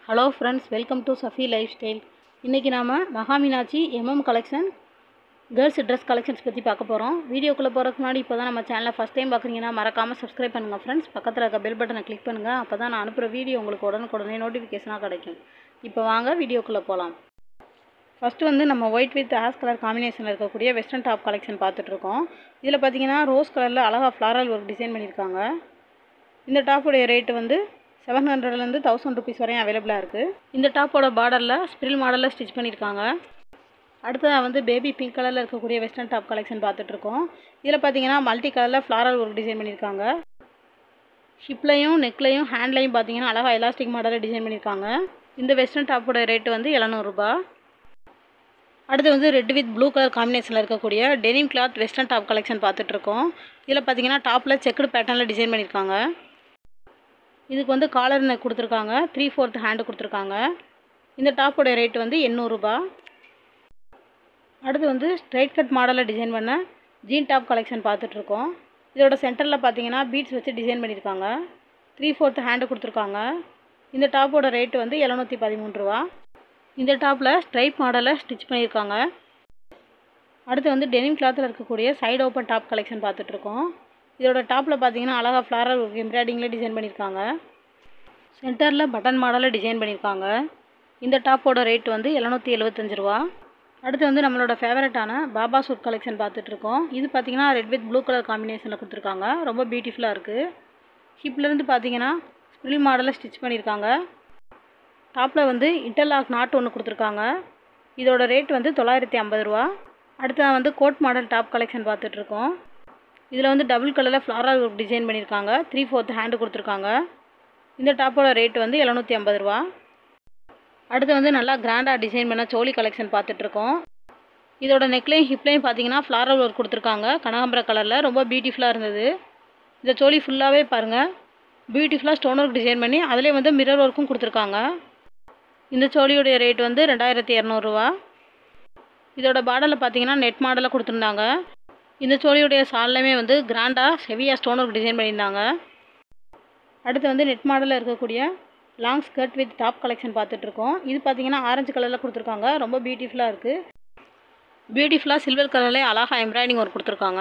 hello friends welcome to Safi life style இன்றைக்கி நாம் Mahameenakshi MM collection girls dress collections பற்றி பார்க்க போகிறோம் வீடியோக்குள்ளே போகிறதுக்கு முன்னாடி இப்போ தான் நம்ம சேனலை ஃபஸ்ட் டைம் பார்க்குறீங்கன்னா மறக்காமல் சப்ஸ்கிரைப் பண்ணுங்கள் ஃப்ரெண்ட்ஸ் பக்கத்தில் இருக்க பெல் பட்டனை கிளிக் பண்ணுங்கள் அப்போ தான் நான் அனுப்புகிற வீடியோ உங்களுக்கு உடனுக்குடனே நோட்டிஃபிகேஷனாக கிடைக்கும் இப்போ வாங்க வீடியோக்குள்ளே போகலாம் ஃபஸ்ட்டு வந்து நம்ம ஒயிட் வித் ஆஸ் கலர் காம்பினேஷனில் இருக்கக்கூடிய வெஸ்டர்ன் டாப் கலெக்ஷன் பார்த்துட்ருக்கோம் இதில் பார்த்தீங்கன்னா ரோஸ் கலரில் அழகாக ஃப்ளாரல் ஒர்க் டிசைன் பண்ணியிருக்காங்க இந்த டாப்போடைய ரேட்டு வந்து செவன் ஹண்ட்ரட்லேருந்து தௌசண்ட் ருபீஸ் வரையும் அவைலபிளாக இருக்குது இந்த டாப்போட பார்டரில் ஸ்ப்ரில் மாடலில் ஸ்டிச் பண்ணியிருக்காங்க அடுத்ததாக வந்து பேபி பிங்க் கலரில் இருக்கக்கூடிய வெஸ்டர்ன் டாப் கலெக்ஷன் பார்த்துட்ருக்கோம் இதில் பார்த்தீங்கன்னா மல்டி கலரில் ஃப்ளாரல் ஒர்க் டிசைன் பண்ணியிருக்காங்க ஹிப்லையும் நெக்லையும் ஹேண்ட்லையும் பார்த்தீங்கன்னா அழகாக எலாஸ்டிக் மாடலில் டிசைன் பண்ணியிருக்காங்க இந்த வெஸ்டர்ன் டாப்போட ரேட்டு வந்து எழுநூறுபா அடுத்து வந்து ரெட் வித் ப்ளூ கலர் காம்பினேஷனில் இருக்கக்கூடிய denim cloth western top collection பார்த்துட்ருக்கோம் இதில் பார்த்தீங்கன்னா டாப்பில் செக்குடு பேட்டர்னில் டிசைன் பண்ணியிருக்காங்க இதுக்கு வந்து காலர் நெக் கொடுத்துருக்காங்க த்ரீ ஃபோர்த் ஹேண்டு கொடுத்துருக்காங்க இந்த டாப்போட ரேட் வந்து எண்ணூறுரூபா அடுத்து வந்து ஸ்ட்ரைட் கட் மாடலில் டிசைன் பண்ண ஜீன் டாப் கலெக்ஷன் பார்த்துட்ருக்கோம் இதோட சென்டரில் பார்த்தீங்கன்னா பீட்ஸ் வச்சு டிசைன் பண்ணியிருக்காங்க த்ரீ ஃபோர்த் ஹேண்டு கொடுத்துருக்காங்க இந்த டாப்போட ரேட்டு வந்து எழுநூற்றி பதிமூணு ரூபா இந்த டாப்பில் ஸ்ட்ரைப் மாடலில் ஸ்டிச் பண்ணியிருக்காங்க அடுத்து வந்து டெனிம் கிளாத்தில் இருக்கக்கூடிய சைடு ஓப்பன் டாப் கலெக்ஷன் பார்த்துட்ருக்கோம் இதோட டாப்பில் பார்த்தீங்கன்னா அழகாக ஃப்ளாரல் எம்ப்ராய்டிங்கில் டிசைன் பண்ணியிருக்காங்க சென்டரில் பட்டன் மாடலில் டிசைன் பண்ணியிருக்காங்க இந்த டாப்போட ரேட் வந்து எழுநூற்றி எழுபத்தஞ்சு ரூபா அடுத்து வந்து நம்மளோட ஃபேவரட்டான பாபா சூட் கலெக்ஷன் பார்த்துட்ருக்கோம் இது பார்த்தீங்கன்னா ரெட் வித் ப்ளூ கலர் காம்பினேஷனில் கொடுத்துருக்காங்க ரொம்ப பியூட்டிஃபுல்லாக இருக்குது ஹிப்லேருந்து பார்த்தீங்கன்னா ஸ்ப்ரில் மாடலில் ஸ்டிச் பண்ணியிருக்காங்க டாப்பில் வந்து இன்டர்லாக் நாட் ஒன்று கொடுத்துருக்காங்க இதோட ரேட் வந்து தொள்ளாயிரத்தி ஐம்பது ரூபா அடுத்து வந்து கோட் மாடல் டாப் கலெக்ஷன் பார்த்துட்ருக்கோம் இதில் வந்து டபுள் கலரில் ஃப்ளாரல் ஒர்க் டிசைன் பண்ணியிருக்காங்க த்ரீ ஃபோர்த் ஹேண்டு கொடுத்துருக்காங்க இந்த டாப்போட ரேட் வந்து எழுநூற்றி ஐம்பது ரூபா அடுத்து வந்து நல்லா கிராண்டாக டிசைன் பண்ண சோலி கலெக்ஷன் பார்த்துட்ருக்கோம் இதோட நெக்லையும் ஹிப்லையும் பார்த்தீங்கன்னா ஃப்ளாரல் ஒர்க் கொடுத்துருக்காங்க கனகாம்பர கலரில் ரொம்ப பியூட்டிஃபுல்லாக இருந்தது இந்த சோலி ஃபுல்லாகவே பாருங்கள் பியூட்டிஃபுல்லாக ஸ்டோன் ஒர்க் டிசைன் பண்ணி அதிலே வந்து மிரர் ஒர்க்கும் கொடுத்துருக்காங்க இந்த சோழியுடைய ரேட் வந்து ரெண்டாயிரத்தி இரநூறுவா இதோட பார்டரில் பார்த்தீங்கன்னா நெட் மாடலில் கொடுத்துருந்தாங்க இந்த சோழியுடைய சால்லையுமே வந்து கிராண்டாக ஹெவியாக ஸ்டோன் ஒர்க் டிசைன் பண்ணியிருந்தாங்க அடுத்து வந்து நெட் மாடலில் இருக்கக்கூடிய long skirt with top collection பார்த்துட்ருக்கோம் இது பார்த்தீங்கன்னா ஆரஞ்சு கலரில் கொடுத்துருக்காங்க ரொம்ப பியூட்டிஃபுல்லாக இருக்குது பியூட்டிஃபுல்லாக சில்வர் கலர்லேயே அழகாக எம்ப்ராய்டிங் ஒர்க் கொடுத்துருக்காங்க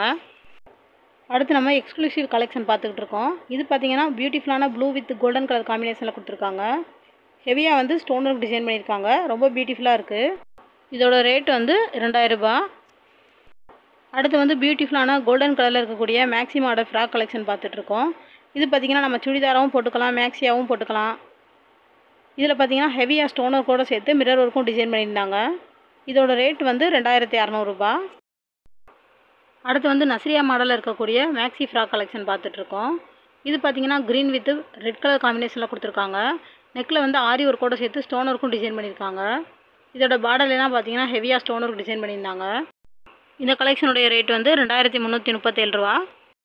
அடுத்து நம்ம எக்ஸ்க்ளூசிவ் கலெக்ஷன் பார்த்துக்கிட்டு இருக்கோம் இது பார்த்தீங்கன்னா பியூட்டிஃபுல்லான ப்ளூ வித் கோல்டன் கலர் காம்பினேஷனில் கொடுத்துருக்காங்க ஹெவியாக வந்து ஸ்டோன் ஒர்க் டிசைன் பண்ணியிருக்காங்க ரொம்ப பியூட்டிஃபுல்லாக இருக்குது இதோட ரேட் வந்து ரெண்டாயிரரூபா அடுத்து வந்து பியூட்டிஃபுல்லான கோல்டன் கலரில் இருக்கக்கூடிய மேக்ஸி மாடல் ஃப்ராக் கலெக்ஷன் பார்த்துட்ருக்கோம் இது பார்த்திங்கன்னா நம்ம சுடிதாராகவும் போட்டுக்கலாம் மேக்ஸியாகவும் போட்டுக்கலாம் இதில் பார்த்தீங்கன்னா ஹெவியாக ஸ்டோன் ஒர்க்கோடு சேர்த்து மிரர் ஒர்க்கும் டிசைன் பண்ணியிருந்தாங்க இதோட ரேட் வந்து ரெண்டாயிரத்தி அறநூறுபா அடுத்து வந்து நஸ்ரியா மாடலில் இருக்கக்கூடிய மேக்ஸி ஃப்ராக் கலெக்ஷன் பார்த்துட்ருக்கோம் இது பார்த்தீங்கன்னா க்ரீன் வித் ரெட் கலர் காம்பினேஷனில் கொடுத்துருக்காங்க நெக்கில் வந்து ஆரி ஒர்க்கோடு சேர்த்து ஸ்டோன் ஒர்க்கும் டிசைன் பண்ணியிருக்காங்க இதோட பார்டர்லாம் பார்த்தீங்கன்னா ஹெவியாக ஸ்டோன் ஒர்க் டிசைன் பண்ணியிருந்தாங்க இந்த கலெக்ஷனுடைய ரேட் வந்து ரெண்டாயிரத்தி முந்நூற்றி முப்பத்தேழு ரூபா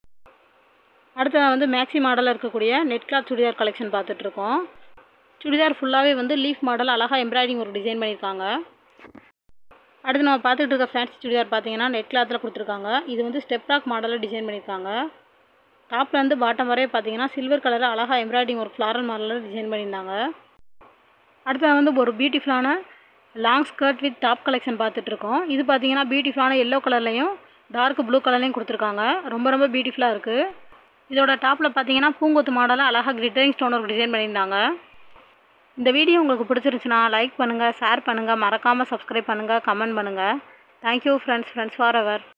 அடுத்தது வந்து மேக்ஸி மாடலில் இருக்கக்கூடிய நெட் கிளாத் சுடிதார் கலெக்ஷன் பார்த்துட்ருக்கோம் சுடிதார் ஃபுல்லாகவே வந்து லீஃப் மாடல் அழகாக எம்ப்ராய்டிங் ஒரு டிசைன் பண்ணியிருக்காங்க அடுத்து நம்ம பார்த்துட்டு இருக்க ஃபேன்சி சுடிதார் பார்த்தீங்கன்னா நெட் கிளாத்தில் கொடுத்துருக்காங்க இது வந்து ஸ்டெப் ராக் மாடலில் டிசைன் பண்ணியிருக்காங்க டாப்பில் வந்து பாட்டம் வரையே பார்த்தீங்கன்னா சில்வர் கலரில் அழகாக எம்ப்ராய்டிங் ஒரு ஃப்ளாரல் மாடலில் டிசைன் பண்ணியிருந்தாங்க அடுத்து வந்து ஒரு பியூட்டிஃபுல்லான long skirt with top collection பார்த்துட்ருக்கோம் இது பார்த்தீங்கன்னா பியூட்டிஃபுல்லான எல்லோ கலர்லையும் டார்க் ப்ளூ கலர்லையும் கொடுத்துருக்காங்க ரொம்ப ரொம்ப பியூட்டிஃபுல்லாக இருக்குது இதோட டாப்பில் பார்த்தீங்கன்னா பூங்கொத்து மாடலாக அழகாக கிளிட்டரிங் ஸ்டோன் ஒர்க் டிசைன் பண்ணியிருந்தாங்க இந்த வீடியோ உங்களுக்கு பிடிச்சிருச்சுன்னா லைக் பண்ணுங்கள் ஷேர் பண்ணுங்கள் மறக்காமல் சப்ஸ்கிரைப் பண்ணுங்கள் கமெண்ட் பண்ணுங்கள் thank you friends friends for our